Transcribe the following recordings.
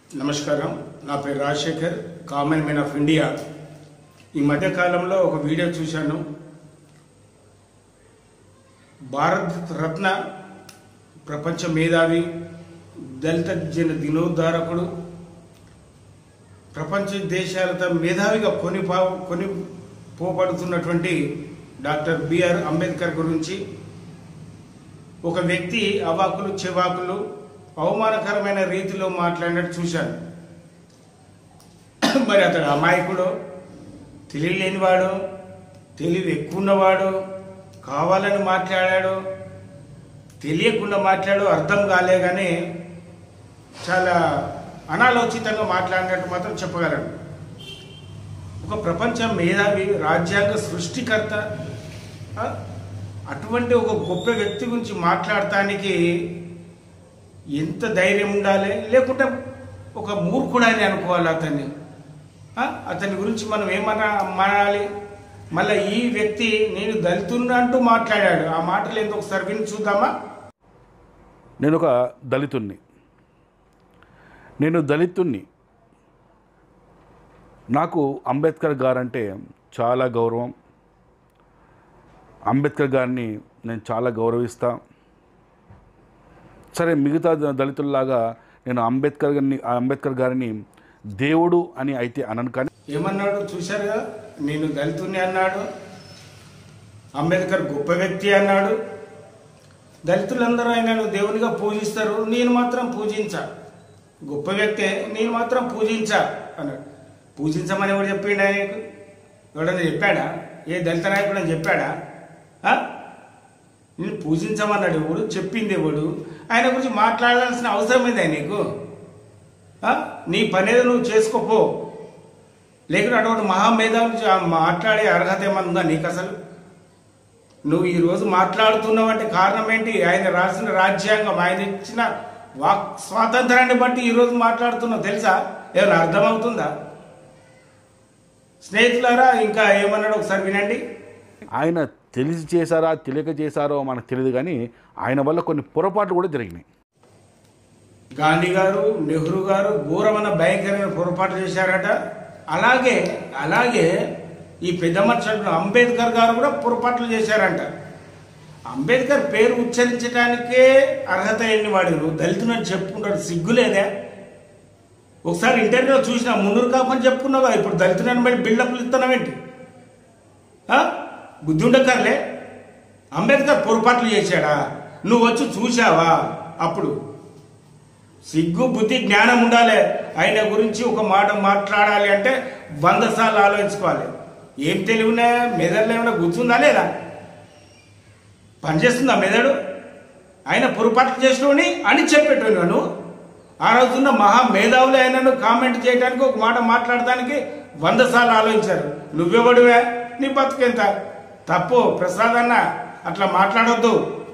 నమస్కారం నా పేరు Rajasekhar common man of India ఈ మధ్య కాలంలో ఒక వీడియో చూశాను భారత్ రత్న ప్రపంచ మేధావి దళిత జన దినోద్ధారకుడు ప్రపంచ దేశాలతో మేధావిగా కొని కొని పోబడుతున్నటువంటి డాక్టర్ బిఆర్ అంబేద్కర్ గురించి ఒక వ్యక్తి అవాకులు చెవాకులు అవమానకరమైన రీతిలో మాట్లాడినట్టు చూశాను మరి అతడు అమాయకుడు తెలియలేనివాడు తెలివి ఎక్కువ ఉన్నవాడు కావాలని మాట్లాడాడు తెలియకుండా మాట్లాడు అర్థం కాలే కానీ చాలా అనాలోచితంగా మాట్లాడినట్టు మాత్రం చెప్పగలను ఒక ప్రపంచ మేధావి రాజ్యాంగ సృష్టికర్త ఆ, అటువంటి ఒక గొప్ప వ్యక్తి గురించి మాట్లాడటానికి ఎంత ధైర్యం ఉండాలి లేకుంటే ఒక మూర్ఖుడని అనుకోవాలి అతన్ని ఆ, అతని గురించి మనం ఏమన్నా మానాలి మళ్ళీ ఈ వ్యక్తి నేను దళితున్నా అంటూ మాట్లాడాడు ఆ మాటలు ఎందుకు ఒకసారి విని చూద్దామా నేను ఒక దళితుణ్ణి నేను దళితుణ్ణి నాకు అంబేద్కర్ గారంటే చాలా గౌరవం అంబేద్కర్ గారిని నేను చాలా గౌరవిస్తా సరే మిగతా ద- దళితుల్లాగా నేను అంబేద్కర్ గారిని అంబేద్కర్ గారిని దేవుడు అని అయితే అనను కానీ ఏమన్నాడు చూశారు కదా నేను దళితుని అన్నాడు అంబేద్కర్ గొప్ప వ్యక్తి అన్నాడు దళితులందరూ ఆయనను దేవునిగా పూజిస్తారు నేను మాత్రం పూజించా గొప్ప వ్యక్తే నేను మాత్రం పూజించా అన్నాడు పూజించమని ఎవడు చెప్పిండు ఆయనకు ఎవడన్నా చెప్పాడా ఏ దళిత నాయకుడు అని చెప్పాడా ఆ? నేను పూజించమన్నాడు ఎవడు చెప్పింది ఎవడు ఆయన గురించి మాట్లాడాల్సిన అవసరం ఏంది నీకు ఆ? నీ పనేదో నువ్వు చేసుకోపో లేకుంటే అటువంటి మహామేధావి చ- మాట్లాడే అర్హత ఏమన్నా ఉందా నీకు అసలు నువ్వు ఈ రోజు మాట్లాడుతున్నావు అంటే కారణం ఏంటి ఆయన రాసిన రాజ్యాంగం ఆయన ఇచ్చిన వాక్ స్వాతంత్రాన్ని బట్టి ఈ రోజు మాట్లాడుతున్నావు తెలుసా ఏమైనా అర్థమవుతుందా స్నేహితులారా ఇంకా ఏమన్నాడు ఒకసారి వినండి ఆయన తెలిసి చేశారా తెలియక చేశారో మనకు తెలియదు కానీ ఆయన వల్ల కొన్ని పొరపాట్లు కూడా జరిగినాయి గాంధీ గారు నెహ్రూ గారు ఘోరమైన భయంకరమైన పొరపాటు చేశారట అలాగే అలాగే ఈ పెద్ద మనుషులు అంబేద్కర్ గారు కూడా పొరపాట్లు చేశారంట అంబేద్కర్ పేరు ఉచ్చరించడానికే అర్హత లేని వాడు దళితునని చెప్పుకుంటాడు సిగ్గులేదే ఒకసారి ఇంటర్వ్యూలో చూసిన మున్నూరు కాపని చెప్పుకున్నావా ఇప్పుడు దళితునని బట్టి బిల్డప్లు ఇస్తున్నావేంటి ఆ? బుద్ధి ఉండక్కర్లే అంబేద్కర్ పొరపాట్లు చేశాడా నువ్వు వచ్చి చూశావా అప్పుడు సిగ్గు బుద్ధి జ్ఞానం ఉండాలి ఆయన గురించి ఒక మాట మాట్లాడాలి అంటే వంద సార్లు ఆలోచించుకోవాలి ఏం తెలివినా మెదడులో ఏమైనా గుర్తుందా లేదా పనిచేస్తుందా మెదడు ఆయన పొరపాట్లు చేసినోని అని చెప్పేటోను నువ్వు ఆ రోజున్న మహా మేధావులు ఆయనను కామెంట్ చేయడానికి ఒక మాట మాట్లాడడానికి వంద సార్లు ఆలోచించారు నువ్వెవడువే నీ బతుకెంత తప్పు ప్రసాద్ అన్న అట్లా మాట్లాడొద్దు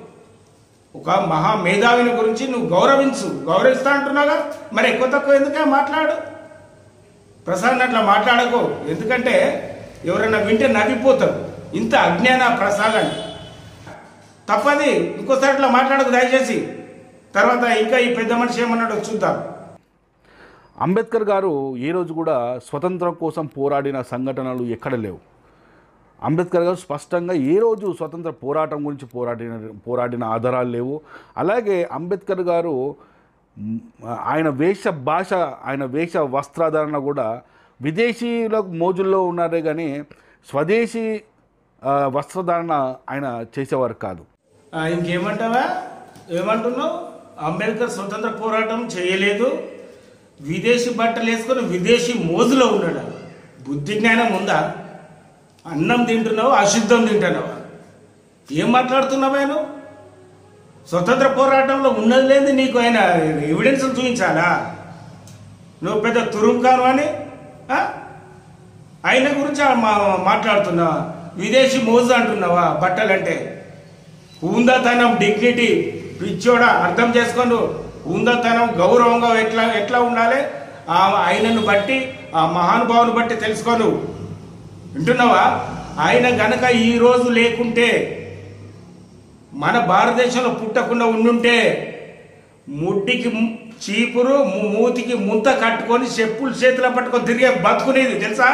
ఒక మహా మేధావిని గురించి నువ్వు గౌరవించు గౌరవిస్తా అంటున్నాగా మరి ఎక్కువ తక్కువ ఎందుకే మాట్లాడు ప్రసాద్ అట్లా మాట్లాడకు ఎందుకంటే ఎవరైనా వింటే నవ్విపోతారు ఇంత అజ్ఞాన ప్రసాద్ అని తప్పది ఇంకోసారి అట్లా మాట్లాడకు దయచేసి తర్వాత ఇంకా ఈ పెద్ద మనిషి ఏమన్నాడో చూద్దాం అంబేద్కర్ గారు ఏ రోజు కూడా స్వతంత్రం కోసం పోరాడిన సంఘటనలు ఎక్కడ లేవు అంబేద్కర్ గారు స్పష్టంగా ఏ రోజు స్వతంత్ర పోరాటం గురించి పోరాడిన పోరాడిన ఆధారాలు లేవు అలాగే అంబేద్కర్ గారు మ్, ఆయన వేష భాష ఆయన వేష వస్త్రాధరణ కూడా విదేశీయుల మోజుల్లో ఉన్నారే కానీ స్వదేశీ ఆ, వస్త్రధారణ ఆయన చేసేవారు కాదు ఆ, ఇంకేమంటావా ఏమంటున్నావు అంబేద్కర్ స్వతంత్ర పోరాటం చేయలేదు విదేశీ బట్టలు వేసుకొని విదేశీ మోజులో ఉన్నాడు బుద్ధి జ్ఞానం ఉందా అన్నం తింటున్నావు అశుద్ధం తింటున్నావా ఏం మాట్లాడుతున్నావా నువ్వు స్వతంత్ర పోరాటంలో ఉన్నది లేదు నీకు ఆయన ఎవిడెన్స్ చూపించాలా నువ్వు పెద్ద తురుంకాను అని ఆ? ఆయన గురించి ఆ మా- మాట్లాడుతున్నావా విదేశీ మోజు అంటున్నావా బట్టలంటే ఉందతనం డిగ్నిటీ పిచ్చోడా అర్థం చేసుకోండు ఉందతనం గౌరవంగా ఎట్లా ఎట్లా ఉండాలి ఆ ఆయనను బట్టి ఆ మహానుభావుని బట్టి తెలుసుకోను వింటున్నావా ఆయన గనక ఈ రోజు లేకుంటే మన భారతదేశంలో పుట్టకుండా ఉండుంటే ముడ్డికి చీపురు ము- మూతికి ముంత కట్టుకొని చెప్పులు చేతిలో పట్టుకొని తిరిగే బతుకునేది తెలుసా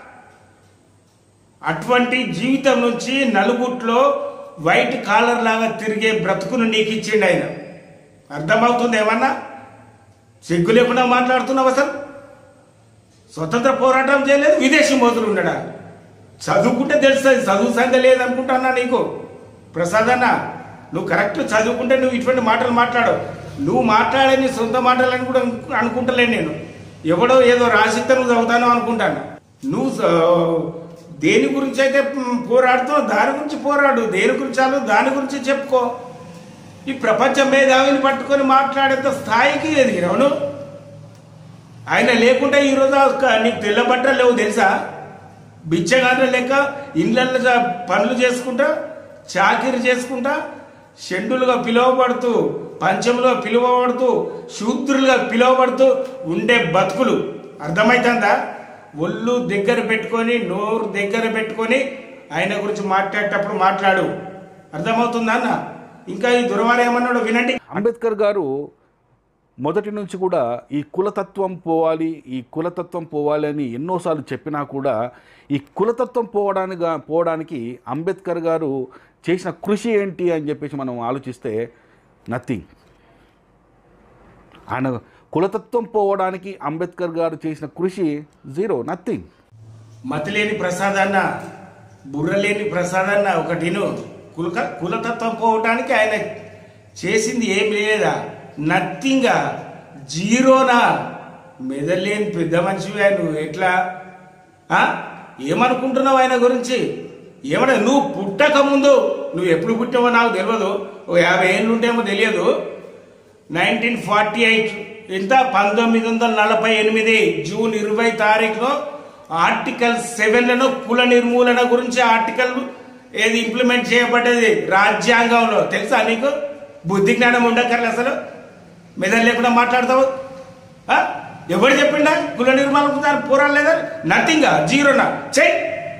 అటువంటి జీవితం నుంచి నలుగుట్లో వైట్ కాలర్ లాగా తిరిగే బ్రతుకును నీకు ఇచ్చిండు ఆయన అర్థమవుతుంది ఏమన్నా సిగ్గు లేకుండా మాట్లాడుతున్నావు అసలు స్వతంత్ర పోరాటం చేయలేదు విదేశీ మోతులు ఉండడా చదువుకుంటే తెలుస్తుంది చదువు సంగతి లేదనుకుంటున్నా నీకు ప్రసాద్ అన్న నువ్వు కరెక్ట్ చదువుకుంటే నువ్వు ఇటువంటి మాటలు మాట్లాడు నువ్వు మాట్లాడే నీ సొంత మాటలని కూడా అనుకు- అనుకుంటలేను నేను ఎవడో ఏదో రాసిస్తే నువ్వు చదువుతాను అనుకుంటాను నువ్వు స- దేని గురించి అయితే మ్, పోరాడుతావు దాని గురించి పోరాడు దేని గురించి చాలు దాని గురించి చెప్పుకో ఈ ప్రపంచ మేధావిని పట్టుకొని మాట్లాడేంత స్థాయికి ఎదిగినావు నువ్వు ఆయన లేకుంటే ఈరోజు ఆ- నీకు తెల్ల బట్టలు లేవు తెలుసా బిచ్చగానే లెక్క ఇళ్ళల్లో జా- పనులు చేసుకుంటా చాకిరి చేసుకుంటా షెడ్యూలుగా పిలువబడుతూ పంచములుగా పిలువబడుతూ శూద్రులుగా పిలువబడుతూ ఉండే బతుకులు అర్థమవుతుందా ఒళ్ళు దగ్గర పెట్టుకొని నోరు దగ్గర పెట్టుకొని ఆయన గురించి మాట్లాడేటప్పుడు మాట్లాడు అర్థమవుతుందా అన్న ఇంకా ఈ దుర్వారం ఏమన్నాడు వినండి అంబేద్కర్ గారు మొదటి నుంచి కూడా ఈ కులతత్వం పోవాలి ఈ కులతత్వం పోవాలి అని ఎన్నోసార్లు చెప్పినా కూడా ఈ కులతత్వం పోవడానికి పోవడానికి అంబేద్కర్ గారు చేసిన కృషి ఏంటి అని చెప్పేసి మనం ఆలోచిస్తే నథింగ్ ఆయన కులతత్వం పోవడానికి అంబేద్కర్ గారు చేసిన కృషి జీరో నథింగ్ మతిలేని ప్రసాదన్న బుర్రలేని ప్రసాదన్న ఒకటిను కులక కులతత్వం పోవటానికి ఆయన చేసింది ఏం లేదా నథింగా జీరోనా మెదలేని పెద్ద మనిషివే నువ్వు ఎట్లా ఆ? ఏమనుకుంటున్నావు ఆయన గురించి ఏమన్నా నువ్వు పుట్టక ముందు నువ్వు ఎప్పుడు పుట్టావో నాకు తెలియదు ఓ యాభై ఏళ్ళు ఉంటేమో తెలియదు నైన్టీన్ ఫార్టీ ఎయిట్ ఇంత పంతొమ్మిది వందల నలభై ఎనిమిది జూన్ ఇరవై తారీఖులో ఆర్టికల్ సెవెన్లను కుల నిర్మూలన గురించి ఆర్టికల్ ఏది ఇంప్లిమెంట్ చేయబడ్డది రాజ్యాంగంలో తెలుసా నీకు బుద్ధి జ్ఞానం ఉండక్కర్లే అసలు మెదడు లేకుండా మాట్లాడతావు ఆ? ఎవరు చెప్పిండా కుల నిర్మాణం దాని పోరాడలేదా నథింగ్ జీరోనా చెయ్యి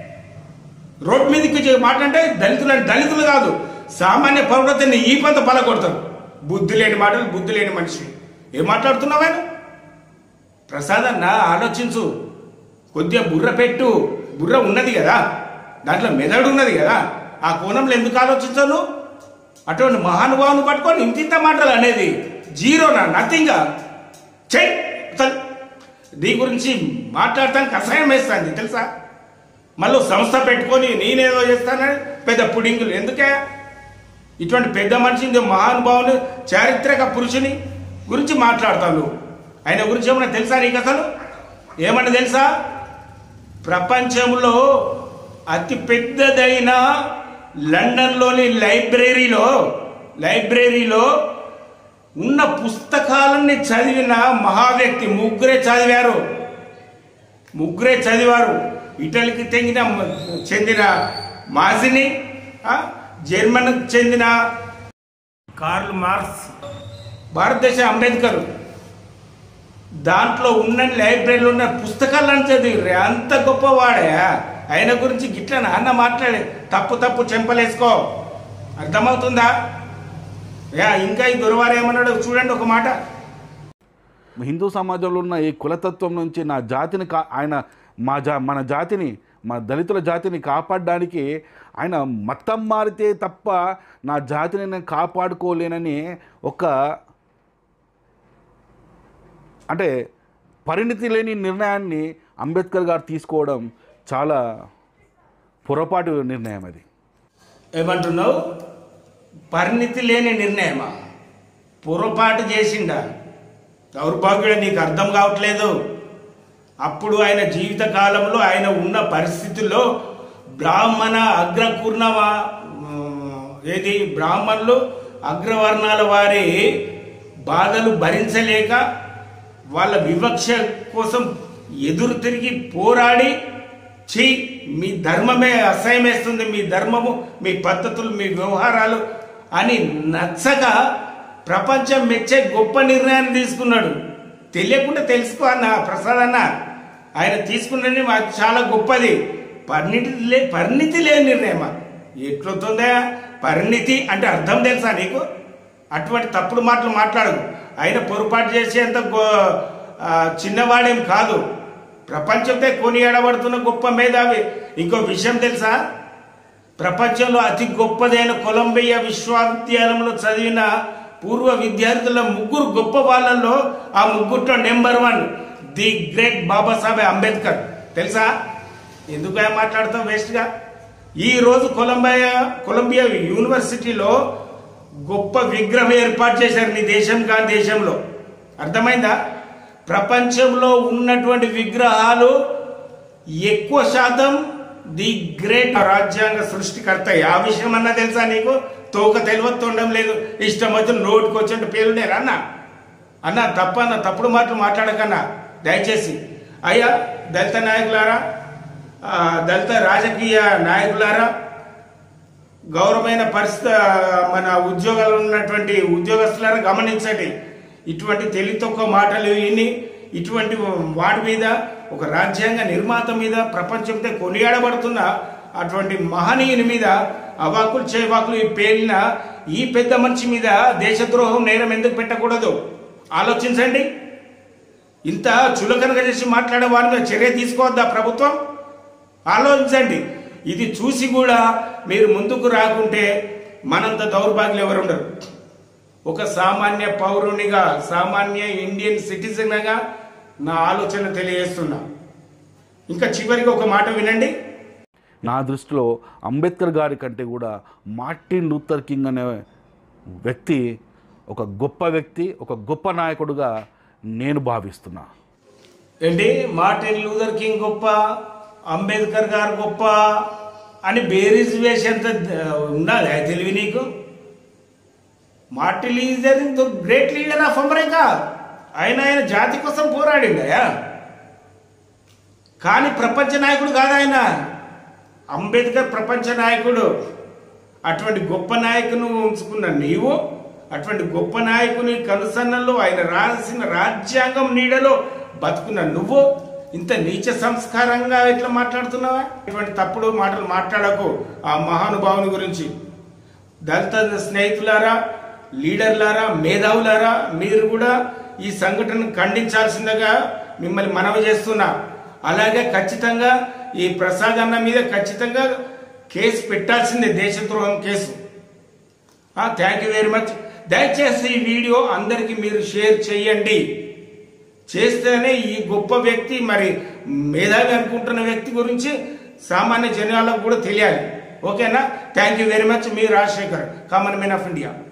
రోడ్ మీదకి వచ్చి మాట్లాడితే దళితులు దళితులు కాదు సామాన్య పౌరతని ఈ పంత పలకొడతారు బుద్ధి లేని మాటలు బుద్ధి లేని మనిషి ఏం మాట్లాడుతున్నావా ప్రసాద్ అన్న ఆలోచించు కొద్దిగా బుర్ర పెట్టు బుర్ర ఉన్నది కదా దాంట్లో మెదడు ఉన్నది కదా ఆ కోణంలో ఎందుకు ఆలోచించాను అటువంటి మహానుభావుని పట్టుకొని ఇంత ఇంత మాటలు అనేది జీరోనా నథింగా చెయ్ అసలు నీ గురించి మాట్లాడటానికి అసహ్యం వేస్తుంది తెలుసా మళ్ళీ సంస్థ పెట్టుకొని నేనేదో చేస్తానని పెద్ద పుడింగులు ఎందుకే ఇటువంటి పెద్ద మనిషిని మహానుభావుని చారిత్రక పురుషుని గురించి మాట్లాడతాను నువ్వు ఆయన గురించి ఏమన్నా తెలుసా నీకు అసలు ఏమన్నా తెలుసా ప్రపంచంలో అతి పెద్దదైన లండన్లోని లైబ్రరీలో లైబ్రరీలో ఉన్న పుస్తకాలన్నీ చదివిన మహావ్యక్తి ముగ్గురే చదివారు ముగ్గురే చదివారు ఇటలీకి చెందిన చెందిన మాజిని ఆ, జర్మన్కి చెందిన కార్ల్ మార్క్స్ భారతదేశ అంబేద్కర్ దాంట్లో ఉన్న లైబ్రరీలో ఉన్న పుస్తకాలను చదివి అంత గొప్పవాడే ఆయన గురించి గిట్ల నాన్న మాట్లాడే తప్పు తప్పు చెంపలేసుకో అర్థమవుతుందా యా ఇంకా ఈ దుర్వారం ఏమన్నాడు చూడండి ఒక మాట హిందూ సమాజంలో ఉన్న ఈ కులతత్వం నుంచి నా జాతిని కా ఆయన మా జా మన జాతిని మా దళితుల జాతిని కాపాడడానికి ఆయన మతం మారితే తప్ప నా జాతిని నేను కాపాడుకోలేనని ఒక అంటే పరిణితి లేని నిర్ణయాన్ని అంబేద్కర్ గారు తీసుకోవడం చాలా పొరపాటు నిర్ణయం అది ఏమంటున్నావు పరిణితి లేని నిర్ణయమా పొరపాటు చేసిండా దౌర్భాగ్యుడు నీకు అర్థం కావట్లేదు అప్పుడు ఆయన జీవిత కాలంలో ఆయన ఉన్న పరిస్థితుల్లో బ్రాహ్మణ అగ్రకుర్ణమ ఉమ్, ఏది బ్రాహ్మణులు అగ్రవర్ణాల వారి బాధలు భరించలేక వాళ్ళ వివక్ష కోసం ఎదురు తిరిగి పోరాడి ఛీ మీ ధర్మమే అసహ్యమేస్తుంది మీ ధర్మము మీ పద్ధతులు మీ వ్యవహారాలు అని నచ్చక ప్రపంచం మెచ్చే గొప్ప నిర్ణయాన్ని తీసుకున్నాడు తెలియకుండా తెలుసుకో అన్న ప్రసాద్ అన్న ఆయన తీసుకున్నది మాకు చాలా గొప్పది పరిణితి లే పరిణితి లేని నిర్ణయమా ఎట్లవుతుందా పరిణితి అంటే అర్థం తెలుసా నీకు అటువంటి తప్పుడు మాటలు మాట్లాడదు ఆయన పొరపాటు చేసేంత గో- ఆ, చిన్నవాడేం కాదు ప్రపంచంతో కొనియాడబడుతున్న గొప్ప మేధావి ఇంకో విషయం తెలుసా ప్రపంచంలో అతి గొప్పదైన కొలంబియా విశ్వవిద్యాలయంలో చదివిన పూర్వ విద్యార్థుల ముగ్గురు గొప్ప వాళ్ళల్లో ఆ ముగ్గురులో number one the great Babasaheb Ambedkar తెలుసా ఎందుకు ఆయన మాట్లాడతాం వేస్ట్గా ఈ రోజు కొలంబియా కొలంబియా యూనివర్సిటీలో గొప్ప విగ్రహం ఏర్పాటు చేశారు నీ దేశం కాని దేశంలో అర్థమైందా ప్రపంచంలో ఉన్నటువంటి విగ్రహాలు ఎక్కువ శాతం ది గ్రేట్ రాజ్యాంగ సృష్టికర్త ఆ విషయం అన్నా తెలుసా నీకు తోక తెలియదు తొండం లేదు ఇష్టం వచ్చిన నోటికి వచ్చిన పేరునేరా అన్న అన్న తప్ప అన్న తప్పుడు మాటలు మాట్లాడకన్నా దయచేసి అయ్యా దళిత నాయకులారా ఆ, దళిత రాజకీయ నాయకులారా గౌరవమైన పరిస్థితి మన ఉద్యోగాలు ఉన్నటువంటి ఉద్యోగస్తులను గమనించండి ఇటువంటి తెలివి తక్కువ మాటలు విని ఇటువంటి వాటి మీద ఒక రాజ్యాంగ నిర్మాత మీద ప్రపంచంతో కొనియాడబడుతున్న అటువంటి మహనీయుని మీద అవాకులు చేవాకులు ఈ పేలిన ఈ పెద్ద మనిషి మీద దేశద్రోహం నేరం ఎందుకు పెట్టకూడదు ఆలోచించండి ఇంత చులకనగా చేసి మాట్లాడే వారి మీద చర్య తీసుకోవద్దా ప్రభుత్వం ఆలోచించండి ఇది చూసి కూడా మీరు ముందుకు రాకుంటే మనంత దౌర్భాగ్యం ఎవరు ఉండరు ఒక సామాన్య పౌరునిగా సామాన్య ఇండియన్ సిటిజన్గా నా ఆలోచన తెలియజేస్తున్నా ఇంకా చివరికి ఒక మాట వినండి నా దృష్టిలో అంబేద్కర్ గారి కంటే కూడా మార్టిన్ లూథర్ కింగ్ అనే వ్యక్తి ఒక గొప్ప వ్యక్తి ఒక గొప్ప నాయకుడుగా నేను భావిస్తున్నా ఏంటి మార్టిన్ లూథర్ కింగ్ గొప్ప అంబేద్కర్ గారు గొప్ప అని బేరీజ్ వేసేంత ఉన్నది ఆ తెలివి నీకు Martin Luther great leader of America ఆయన ఆయన జాతి కోసం పోరాడిండయా కానీ ప్రపంచ నాయకుడు కాదు ఆయన అంబేద్కర్ ప్రపంచ నాయకుడు అటువంటి గొప్ప నాయకును ఉంచుకున్న నీవు అటువంటి గొప్ప నాయకుని కనుసన్నల్లో ఆయన రాసిన రాజ్యాంగం నీడలో బతుకున్న నువ్వు ఇంత నీచ సంస్కారంగా ఎట్లా మాట్లాడుతున్నావా ఇటువంటి తప్పుడు మాటలు మాట్లాడకు ఆ మహానుభావుని గురించి దళిత స్నేహితులారా లీడర్లారా మేధావులారా మీరు కూడా ఈ సంఘటనను ఖండించాల్సిందిగా మిమ్మల్ని మనవి చేస్తున్నా అలాగే ఖచ్చితంగా ఈ ప్రసాద్ అన్న మీద ఖచ్చితంగా కేసు పెట్టాల్సిందే దేశద్రోహం case thank you very much దయచేసి ఈ వీడియో అందరికీ మీరు షేర్ చేయండి చేస్తేనే ఈ గొప్ప వ్యక్తి మరి మేధావి అనుకుంటున్న వ్యక్తి గురించి సామాన్య జనాలకు కూడా తెలియాలి ఓకేనా థ్యాంక్ యూ వెరీ మచ్ మీ Rajasekhar common men of India